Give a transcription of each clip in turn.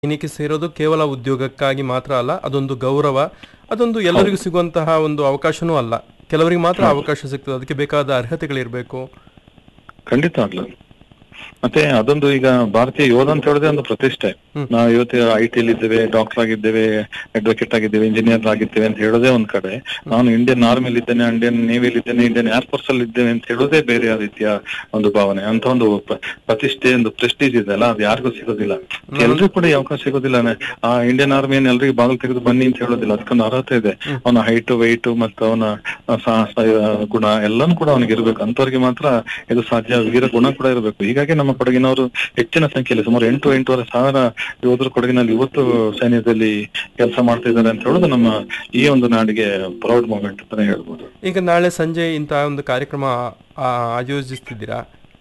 ಸೈನಿಕ ಸೇರೋದು ಕೇವಲ ಉದ್ಯೋಗಕ್ಕಾಗಿ ಮಾತ್ರ ಅಲ್ಲ ಅದೊಂದು ಗೌರವ ಅದೊಂದು ಎಲ್ಲರಿಗೂ ಸಿಗುವಂತಹ ಒಂದು ಅವಕಾಶನೂ ಅಲ್ಲ ಕೆಲವರಿಗೆ ಮಾತ್ರ ಅವಕಾಶ ಸಿಗ್ತದೆ ಅದಕ್ಕೆ ಬೇಕಾದ ಅರ್ಹತೆಗಳಿರಬೇಕು ಖಂಡಿತ ಆಗ್ಲು ಮತ್ತೆ ಅದೊಂದು ಈಗ ಭಾರತೀಯ ಯೋಧ ಅಂತ ಹೇಳಿದ್ರೆ ಒಂದು ಪ್ರತಿಷ್ಠೆ ಹ್ಮ್. ನಾವು ಇವತ್ತು ಐ ಟಿ ಇದ್ದೇವೆ ಡಾಕ್ಟರ್ ಆಗಿದ್ದೇವೆ ಅಡ್ವೊಕೇಟ್ ಆಗಿದ್ದೇವೆ ಇಂಜಿನಿಯರ್ ಆಗಿದ್ದೇವೆ ಅಂತ ಹೇಳೋದೇ ಒಂದ್ ಕಡೆ ನಾನು ಇಂಡಿಯನ್ ಆರ್ಮಿಲಿ ಇದ್ದೇನೆ ಇಂಡಿಯನ್ ನೇವಿಲಿ ಇದ್ದೇನೆ ಇಂಡಿಯನ್ ಏರ್ ಫೋರ್ಸ್ ಅಲ್ಲಿ ಇದ್ದೇನೆ ಅಂತ ಹೇಳೋದೇ ಬೇರೆ ರೀತಿಯ ಒಂದು ಭಾವನೆ ಅಂತ ಒಂದು ಪ್ರ- ಪ್ರತಿಷ್ಠೆ ಒಂದು ಪ್ರೆಸ್ಟೀಜ್ ಇದೆ ಅಲ್ಲ ಅದು ಯಾರಿಗೂ ಸಿಗೋದಿಲ್ಲ ಎಲ್ರಿಗೂ ಕೂಡ ಈ ಅವಕಾಶ ಸಿಗೋದಿಲ್ಲ ಆ ಇಂಡಿಯನ್ ಆರ್ಮಿ ಏನ್ ಎಲ್ರಿಗೂ ಬಾಗಿಲು ತೆಗೆದು ಬನ್ನಿ ಅಂತ ಹೇಳೋದಿಲ್ಲ ಅದಕ್ಕೊಂದು ಅರ್ಹತೆ ಇದೆ ಅವನ ಹೈಟ್ ವೆಯ್ಟ್ ಮತ್ತು ಅವನ ಸಾಹಸ ಗುಣ ಎಲ್ಲಾನು ಕೂಡ ಅವನಿಗೆ ಇರಬೇಕು ಅಂತವ್ರಿಗೆ ಮಾತ್ರ ಇದು ಸಾಧ್ಯ ವೀರ ಗುಣ ಕೂಡ ಇರಬೇಕು ಹೀಗಾಗಿ ನಮ್ಮ ಕೊಡಗಿನವರು ಹೆಚ್ಚಿನ ಸಂಖ್ಯೆಯಲ್ಲಿ ಸುಮಾರು ಎಂಟು ಎಂಟೂವರೆ ಸಾವಿರ ಯೋಧರು ಕೊಡಗಿನಲ್ಲಿ ಇವತ್ತು ಸೈನ್ಯದಲ್ಲಿ ಕೆಲಸ ಮಾಡ್ತಾ ಇದ್ದಾರೆ ಅಂತ ಹೇಳೋದು ನಮ್ಮ ಈ ಒಂದು ನಾಡಿಗೆ ಪ್ರೌಡ್ ಮೂಮೆಂಟ್ ಅಂತಾನೆ ಹೇಳ್ಬೋದು ಈಗ ನಾಳೆ ಸಂಜೆ ಇಂತಹ ಒಂದು ಕಾರ್ಯಕ್ರಮ ಆ, ಆಯೋಜಿಸ್ತಿದ್ದೀರಾ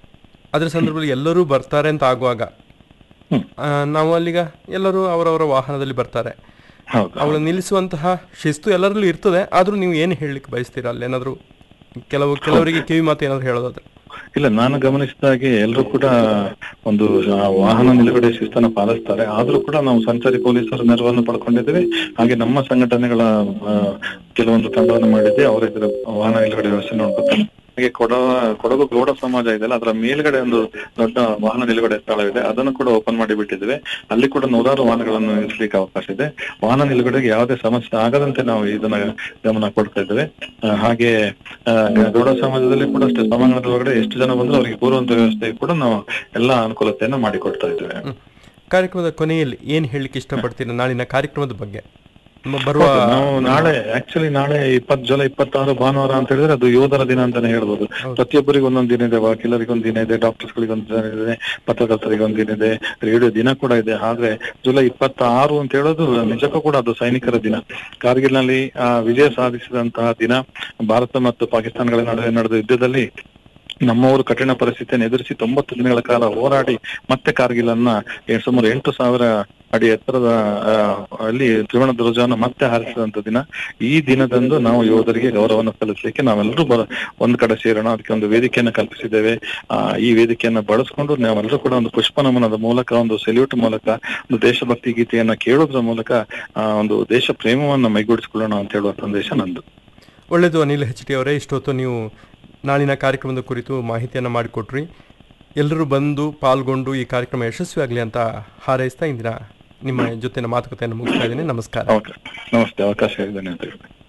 ಅದರ ಸಂದರ್ಭದಲ್ಲಿ ಎಲ್ಲರೂ ಬರ್ತಾರೆ ಅಂತ ಆಗುವಾಗ ಹ್ಮ್. ಆ, ನಾವು ಅಲ್ಲಿಗ ಎಲ್ಲರೂ ಅವರವರ ವಾಹನದಲ್ಲಿ ಬರ್ತಾರೆ ಹೌದು ಅವಳು ನಿಲ್ಲಿಸುವಂತಹ ಶಿಸ್ತು ಎಲ್ಲರಲ್ಲೂ ಇರ್ತದೆ ಆದ್ರೂ ನೀವು ಏನು ಹೇಳಲಿಕ್ಕೆ ಬಯಸ್ತೀರಾ ಅಲ್ಲಿ ಏನಾದ್ರು ಕೆಲವು ಕೆಲವರಿಗೆ ಕಿವಿ ಮಾತು ಏನಾದ್ರು ಹೇಳೋದಾದ್ರೆ ಇಲ್ಲ ನಾನು ಗಮನಿಸಿದ ಹಾಗೆ ಎಲ್ಲರೂ ಕೂಡ ಒಂದು ಆ, ವಾಹನ ನಿಲುಗಡೆ ಶಿಸ್ತನ್ನ ಪಾಲಿಸ್ತಾರೆ ಆದ್ರೂ ಕೂಡ ನಾವು ಸಂಚಾರಿ ಪೊಲೀಸರ ನೆರವನ್ನು ಪಡ್ಕೊಂಡಿದ್ದೇವೆ ಹಾಗೆ ನಮ್ಮ ಸಂಘಟನೆಗಳ ಆ, ಕೆಲವೊಂದು ತಂಡವನ್ನು ಮಾಡಿದ್ದೆ ಅವರ ಎದುರು ವಾಹನ ನಿಲುಗಡೆ ವ್ಯವಸ್ಥೆ ನೋಡ್ಕೊತಾರೆ ಹಾಗೆ ಕೊಡವ ಕೊಡಗು ಗೌಡ ಸಮಾಜ ಇದೆಯಲ್ಲ ಅದರ ಮೇಲ್ಗಡೆ ಒಂದು ದೊಡ್ಡ ವಾಹನ ನಿಲುಗಡೆ ಸ್ಥಳವಿದೆ ಅದನ್ನು ಕೂಡ ಓಪನ್ ಮಾಡಿ ಬಿಟ್ಟಿದ್ದೇವೆ ಅಲ್ಲಿ ಕೂಡ ನೂರಾರು ವಾಹನಗಳನ್ನು ನಿಲ್ಲಿಸಲಿಕ್ಕೆ ಅವಕಾಶ ಇದೆ ವಾಹನ ನಿಲುಗಡೆಗೆ ಯಾವುದೇ ಸಮಸ್ಯೆ ಆಗದಂತೆ ನಾವು ಇದನ್ನ ಗಮನ ಕೊಡ್ತಾ ಇದ್ದೇವೆ ಆ, ಹಾಗೆ ಆ, ಗೌಡ ಸಮಾಜದಲ್ಲಿ ಕೂಡ ಅಷ್ಟೇ ಸಮಾಜದ ಒಳಗಡೆ ಎಷ್ಟು ಜನ ಬಂದ್ರು ಅವರಿಗೆ ಕೂರುವಂತ ವ್ಯವಸ್ಥೆ ಕೂಡ ನಾವು ಎಲ್ಲಾ ಅನುಕೂಲತೆಯನ್ನ ಮಾಡಿಕೊಡ್ತಾ ಇದ್ದೇವೆ ಹ್ಮ್. ಕಾರ್ಯಕ್ರಮದ ಕೊನೆಯಲ್ಲಿ ಏನು ಹೇಳಲಿಕ್ಕೆ ಇಷ್ಟಪಡ್ತೀರಾ ನಾಳಿನ ಕಾರ್ಯಕ್ರಮದ ಬಗ್ಗೆ ನಮ್ಮ ಬರುವ ನಾವು ನಾಳೆ ಆಕ್ಚುಲಿ ನಾಳೆ ಇಪ್ಪತ್ ಜುಲೈ ಇಪ್ಪತ್ತಾರು ಭಾನುವಾರ ಅಂತ ಹೇಳಿದ್ರೆ ಅದು ಯೋಧರ ದಿನ ಅಂತಾನೆ ಹೇಳ್ಬೋದು ಪ್ರತಿಯೊಬ್ಬರಿಗೆ ಒಂದೊಂದು ದಿನ ಇದೆ ವಕೀಲರಿಗೆ ಒಂದು ದಿನ ಇದೆ ಡಾಕ್ಟರ್ಸ್ ಗಳಿಗೆ ಒಂದು ದಿನ ಇದೆ ಪತ್ರಕರ್ತರಿಗೆ ಒಂದು ದಿನ ಇದೆ ರೇಡಿಯೋ ದಿನ ಕೂಡ ಇದೆ ಆದ್ರೆ ಜುಲೈ ಇಪ್ಪತ್ತಾರು ಅಂತ ಹೇಳೋದು ನಿಜಕ್ಕೂ ಕೂಡ ಅದು ಸೈನಿಕರ ದಿನ ಕಾರ್ಗಿಲ್ ನಲ್ಲಿ ಆ ವಿಜಯ ಸಾಧಿಸಿದಂತಹ ದಿನ ಭಾರತ ಮತ್ತು ಪಾಕಿಸ್ತಾನಗಳ ನಡುವೆ ನಡೆದ ಯುದ್ಧದಲ್ಲಿ ನಮ್ಮವರು ಕಠಿಣ ಪರಿಸ್ಥಿತಿಯನ್ನು ಎದುರಿಸಿ ತೊಂಬತ್ತು ದಿನಗಳ ಕಾಲ ಹೋರಾಡಿ ಮತ್ತೆ ಕಾರ್ಗಿಲ್ ಅನ್ನ ಏ- ಸುಮಾರು ಎಂಟು ಸಾವಿರ ಅಡಿ ಎತ್ತರದ ಆ, ಅಲ್ಲಿ ತ್ರಿವರ್ಣ ಧ್ವಜವನ್ನು ಮತ್ತೆ ಹಾರಿಸಿದಂತ ದಿನ ಈ ದಿನದಂದು ನಾವು ಯೋಧರಿಗೆ ಗೌರವವನ್ನು ಸಲ್ಲಿಸಲಿಕ್ಕೆ ನಾವೆಲ್ಲರೂ ಬ ಒಂದ್ ಕಡೆ ಸೇರೋಣ ಅದಕ್ಕೆ ಒಂದು ವೇದಿಕೆಯನ್ನು ಕಲ್ಪಿಸಿದ್ದೇವೆ ಆ ಈ ವೇದಿಕೆಯನ್ನ ಬಳಸ್ಕೊಂಡು ನಾವೆಲ್ಲರೂ ಕೂಡ ಒಂದು ಪುಷ್ಪ ನಮನದ ಮೂಲಕ ಒಂದು ಸೆಲ್ಯೂಟ್ ಮೂಲಕ ಒಂದು ದೇಶಭಕ್ತಿ ಗೀತೆಯನ್ನ ಕೇಳೋದ್ರ ಮೂಲಕ ಆ ಒಂದು ದೇಶ ಪ್ರೇಮವನ್ನ ಮೈಗೂಡಿಸಿಕೊಳ್ಳೋಣ ಅಂತ ಹೇಳುವ ಸಂದೇಶ ನಂದು ಒಳ್ಳೆಯದು ಅನಿಲ್ ಹೆಚ್ ಟಿ ಅವರೇ ಇಷ್ಟೊತ್ತು ನೀವು ನಾಳಿನ ಕಾರ್ಯಕ್ರಮದ ಕುರಿತು ಮಾಹಿತಿಯನ್ನು ಮಾಡಿಕೊಟ್ರಿ ಎಲ್ಲರೂ ಬಂದು ಪಾಲ್ಗೊಂಡು ಈ ಕಾರ್ಯಕ್ರಮ ಯಶಸ್ವಿಯಾಗಲಿ ಅಂತ ಹಾರೈಸ್ತಾ ಇಂದಿನ ನಿಮ್ಮ ಜೊತೆನ ಮಾತುಕತೆಯನ್ನು ಮುಗಿಸ್ತಾ ಇದ್ದೀನಿ ನಮಸ್ಕಾರ ಓಕೆ ನಮಸ್ತೆ ಅವಕಾಶ ಇದೆ ಅಂತ ಹೇಳಿ